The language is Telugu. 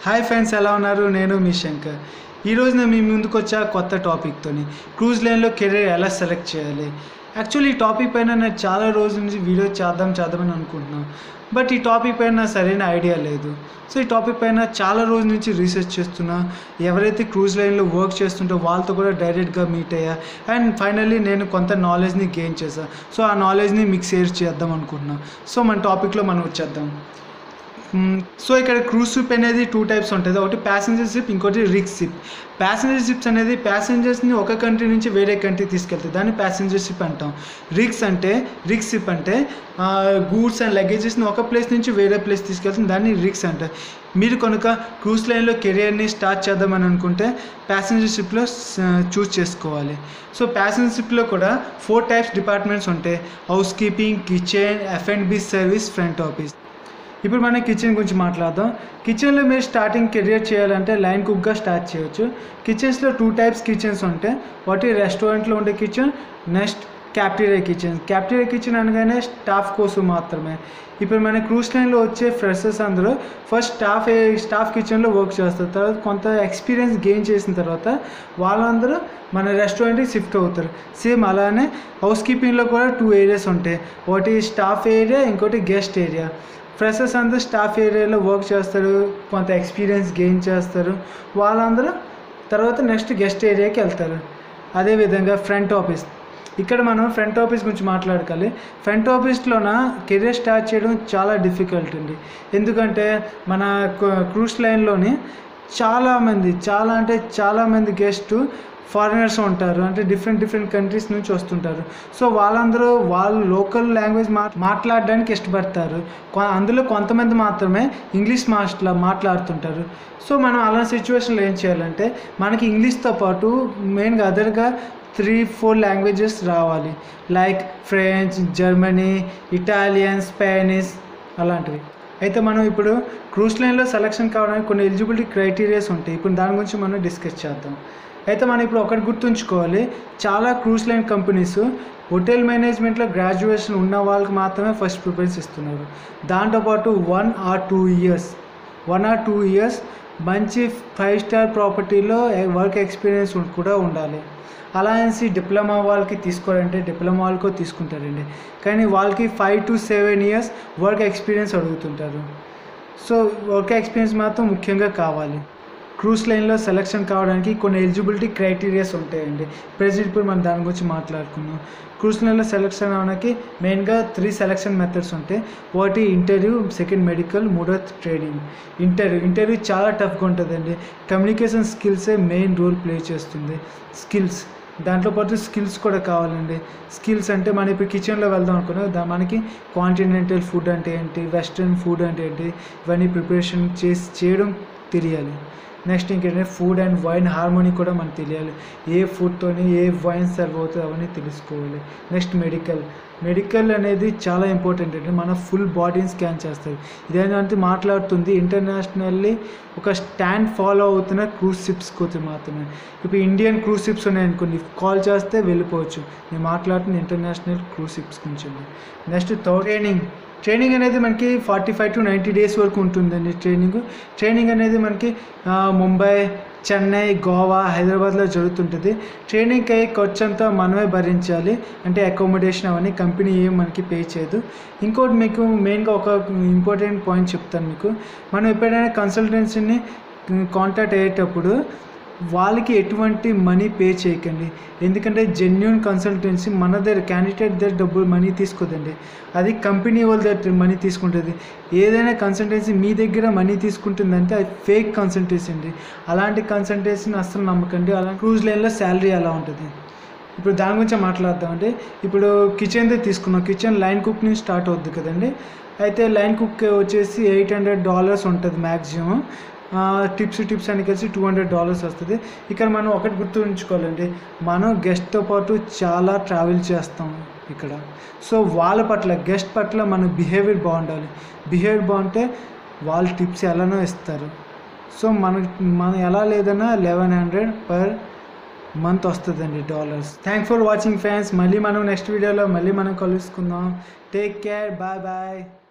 హాయ్ ఫ్రెండ్స్ ఎలా ఉన్నారు నేను మీ శంకర్ ఈరోజు నేను మీ ముందుకు వచ్చా కొత్త టాపిక్తోని క్రూజ్ లైన్లో కెరీర్ ఎలా సెలెక్ట్ చేయాలి యాక్చువల్లీ ఈ టాపిక్ పైన నేను చాలా రోజుల నుంచి వీడియో చేద్దాం చేద్దామని అనుకుంటున్నాను బట్ ఈ టాపిక్ పైన నాకు సరైన ఐడియా లేదు సో ఈ టాపిక్ పైన చాలా రోజుల నుంచి రీసెర్చ్ చేస్తున్నా ఎవరైతే క్రూజ్ లైన్లో వర్క్ చేస్తుంటో వాళ్ళతో కూడా డైరెక్ట్గా మీట్ అయ్యా అండ్ ఫైనల్లీ నేను కొంత నాలెడ్జ్ని గెయిన్ చేశాను సో ఆ నాలెడ్జ్ని మీకు షేర్ చేద్దాం అనుకుంటున్నాను సో మన టాపిక్లో మనం వచ్చేద్దాం మ్మ్. సో ఇక్కడ క్రూజ్ షిప్ అనేది టూ టైప్స్ ఉంటుంది ఒకటి ప్యాసింజర్ షిప్ ఇంకోటి రిక్స్ షిప్ ప్యాసింజర్ షిప్స్ అనేది ప్యాసింజర్స్ని ఒక కంట్రీ నుంచి వేరే కంట్రీ తీసుకెళ్తాయి దాన్ని ప్యాసింజర్ షిప్ అంటాం రిక్స్ అంటే రిక్స్ షిప్ అంటే గూడ్స్ అండ్ లగేజెస్ని ఒక ప్లేస్ నుంచి వేరే ప్లేస్ తీసుకెళ్తుంది దాన్ని రిక్స్ అంటారు మీరు కనుక క్రూజ్ లైన్లో కెరియర్ని స్టార్ట్ చేద్దామని అనుకుంటే ప్యాసింజర్ షిప్లో చూస్ చేసుకోవాలి సో ప్యాసింజర్ షిప్లో కూడా ఫోర్ టైప్స్ డిపార్ట్మెంట్స్ ఉంటాయి housekeeping kitchen F and B service front office ఇప్పుడు మనం కిచెన్ గురించి మాట్లాడదాం కిచెన్లో మీరు స్టార్టింగ్ కెరియర్ చేయాలంటే లైన్ కుక్గా స్టార్ట్ చేయొచ్చు కిచెన్స్లో టూ టైప్స్ కిచెన్స్ ఉంటాయి ఒకటి రెస్టారెంట్లో ఉండే kitchen next cafeteria kitchen cafeteria kitchen అనగానే స్టాఫ్ కోసం మాత్రమే ఇప్పుడు మన క్రూజ్ లైన్లో వచ్చే ఫ్రెషర్స్ అందరూ ఫస్ట్ స్టాఫ్ స్టాఫ్ కిచెన్లో వర్క్ చేస్తారు తర్వాత కొంత ఎక్స్పీరియన్స్ గెయిన్ చేసిన తర్వాత వాళ్ళందరూ మన రెస్టారెంట్కి షిఫ్ట్ అవుతారు సేమ్ అలానే హౌస్ కీపింగ్లో కూడా టూ ఏరియాస్ ఉంటాయి ఒకటి స్టాఫ్ ఏరియా ఇంకోటి గెస్ట్ ఏరియా ఫ్రెషర్స్ అందరూ స్టాఫ్ ఏరియాలో వర్క్ చేస్తారు కొంత ఎక్స్పీరియన్స్ గెయిన్ చేస్తారు వాళ్ళందరూ తర్వాత నెక్స్ట్ గెస్ట్ ఏరియాకి వెళ్తారు అదేవిధంగా ఫ్రంట్ ఆఫీస్ ఇక్కడ మనం ఫ్రంట్ ఆఫీస్ గురించి మాట్లాడుకోవాలి ఫ్రంట్ ఆఫీస్లోన కెరీర్ స్టార్ట్ చేయడం చాలా డిఫికల్ట్ అండి ఎందుకంటే మన క్రూస్ లైన్లోని చాలామంది చాలా అంటే చాలామంది గెస్ట్ ఫారినర్స్ ఉంటారు అంటే డిఫరెంట్ డిఫరెంట్ కంట్రీస్ నుంచి వస్తుంటారు సో వాళ్ళందరూ వాళ్ళు లోకల్ లాంగ్వేజ్ మా మాట్లాడడానికి ఇష్టపడతారు కొ- అందులో కొంతమంది మాత్రమే ఇంగ్లీష్ మాస్ట్లా మాట్లాడుతుంటారు సో మనం అలాంటి సిచ్యువేషన్లో ఏం చేయాలంటే మనకి ఇంగ్లీష్తో పాటు మెయిన్గా అదర్గా త్రీ ఫోర్ లాంగ్వేజెస్ రావాలి like French Germany Italian Spanish అలాంటివి అయితే మనం ఇప్పుడు క్రూస్ లైన్లో సెలక్షన్ కావడానికి కొన్ని ఎలిజిబిలిటీ క్రైటీరియాస్ ఉంటాయి ఇప్పుడు దాని గురించి మనం డిస్కస్ చేద్దాం అయితే మనం ఇప్పుడు ఒకటి గుర్తుంచుకోవాలి చాలా క్రూస్ లైన్ కంపెనీస్ హోటల్ మేనేజ్మెంట్లో గ్రాడ్యుయేషన్ ఉన్న వాళ్ళకి మాత్రమే ఫస్ట్ ప్రిఫరెన్స్ ఇస్తున్నారు దాంతోపాటు one or two years one or two years మంచి ఫైవ్ స్టార్ ప్రాపర్టీలో వర్క్ ఎక్స్పీరియన్స్ కూడా ఉండాలి అలా అనేసి డిప్లొమా వాళ్ళకి తీసుకోవాలంటే డిప్లొమా వాళ్ళకో తీసుకుంటారండి కానీ వాళ్ళకి five to seven years work experience అడుగుతుంటారు సో వర్క్ ఎక్స్పీరియన్స్ మాత్రం ముఖ్యంగా కావాలి క్రూస్ లైన్లో సెలక్షన్ కావడానికి కొన్ని ఎలిజిబిలిటీ క్రైటీరియాస్ ఉంటాయండి ప్రెజెంట్ ఇప్పుడు మనం దాని గురించి మాట్లాడుకున్నాం క్రూస్ లైన్లో సెలక్షన్ అవడానికి మెయిన్గా త్రీ సెలక్షన్ మెథడ్స్ ఉంటాయి ఒకటి ఇంటర్వ్యూ సెకండ్ మెడికల్ మూడో ట్రైనింగ్ ఇంటర్వ్యూ ఇంటర్వ్యూ చాలా టఫ్గా ఉంటుందండి కమ్యూనికేషన్ స్కిల్సే మెయిన్ రోల్ ప్లే చేస్తుంది స్కిల్స్ దాంట్లో పాటు స్కిల్స్ కూడా కావాలండి స్కిల్స్ అంటే మనం ఇప్పుడు కిచెన్లో వెళ్దాం అనుకున్నాం దా మనకి కాంటినెంటల్ ఫుడ్ అంటే ఏంటి వెస్ట్రన్ ఫుడ్ అంటే ఏంటి ఇవన్నీ ప్రిపరేషన్ చేసి చేయడం తెలియాలి నెక్స్ట్ ఇంకేంటంటే ఫుడ్ అండ్ వైన్ హార్మోనీ కూడా మనకు తెలియాలి ఏ ఫుడ్తోని ఏ వైన్ సర్వ్ అవుతుంది అవన్నీ తెలుసుకోవాలి నెక్స్ట్ మెడికల్ మెడికల్ అనేది చాలా ఇంపార్టెంట్ అండి మన ఫుల్ బాడీని స్కాన్ చేస్తుంది ఇదేంటంటే మాట్లాడుతుంది ఇంటర్నేషనల్లీ ఒక స్టాండ్ ఫాలో అవుతున్న క్రూజ్ షిప్స్ కోసం మాత్రమే ఇప్పుడు ఇండియన్ క్రూజ్ షిప్స్ ఉన్నాయనుకోండి కాల్ చేస్తే వెళ్ళిపోవచ్చు నేను మాట్లాడుతున్న ఇంటర్నేషనల్ క్రూజ్ షిప్స్ గురించి నెక్స్ట్ థర్డ్ ట్రైనింగ్ ట్రైనింగ్ అనేది మనకి forty five to ninety days వరకు ఉంటుందండి ట్రైనింగ్ ట్రైనింగ్ అనేది మనకి ఆ, ముంబై చెన్నై గోవా హైదరాబాద్లో జరుగుతుంటుంది ట్రైనింగ్కి అయ్యే ఖర్చు అంతా మనమే భరించాలి అంటే అకామిడేషన్ అవన్నీ కంపెనీ ఏం మనకి పే చేయదు ఇంకోటి మీకు మెయిన్గా ఒక ఇంపార్టెంట్ పాయింట్ చెప్తాను మీకు మనం ఎప్పుడైనా కన్సల్టెన్సీని కాంటాక్ట్ అయ్యేటప్పుడు వాళ్ళకి ఎటువంటి మనీ పే చేయకండి ఎందుకంటే జెన్యున్ కన్సల్టెన్సీ మన దగ్గర క్యాండిడేట్ దగ్గర డబ్బులు మనీ తీసుకోదండి అది కంపెనీ వాళ్ళ దగ్గర మనీ తీసుకుంటుంది ఏదైనా కన్సల్టెన్సీ మీ దగ్గర మనీ తీసుకుంటుందంటే అది ఫేక్ కన్సల్టెన్సీ అండి అలాంటి కన్సల్టెన్సీని అస్సలు నమ్మకండి అలా క్రూజ్ లైన్లో శాలరీ ఎలా ఉంటుంది ఇప్పుడు దాని గురించి మాట్లాడదాం అంటే ఇప్పుడు కిచెన్దే తీసుకున్నాం కిచెన్ లైన్ కుక్ నుంచి స్టార్ట్ అవుద్ది కదండి అయితే లైన్ కుక్ వచ్చేసి ఎయిట్ హండ్రెడ్ డాలర్స్ ఉంటుంది మ్యాక్సిమం టిప్స్ టిప్స్ అని కలిసి టూ హండ్రెడ్ డాలర్స్ వస్తుంది ఇక్కడ మనం ఒకటి గుర్తుంచుకోవాలండి మనం గెస్ట్తో పాటు చాలా ట్రావెల్ చేస్తాం ఇక్కడ సో వాళ్ళ పట్ల గెస్ట్ పట్ల మన బిహేవియర్ బాగుండాలి బిహేవియర్ బాగుంటే వాళ్ళు టిప్స్ ఎలానో ఇస్తారు సో మన మనం ఎలా లేదన్నా లెవెన్ హండ్రెడ్ పర్ మంత్ వస్తుందండి dollars thank for watching fans మళ్ళీ మనం నెక్స్ట్ వీడియోలో మళ్ళీ మనం కలుసుకుందాం టేక్ కేర్ బాయ్ బాయ్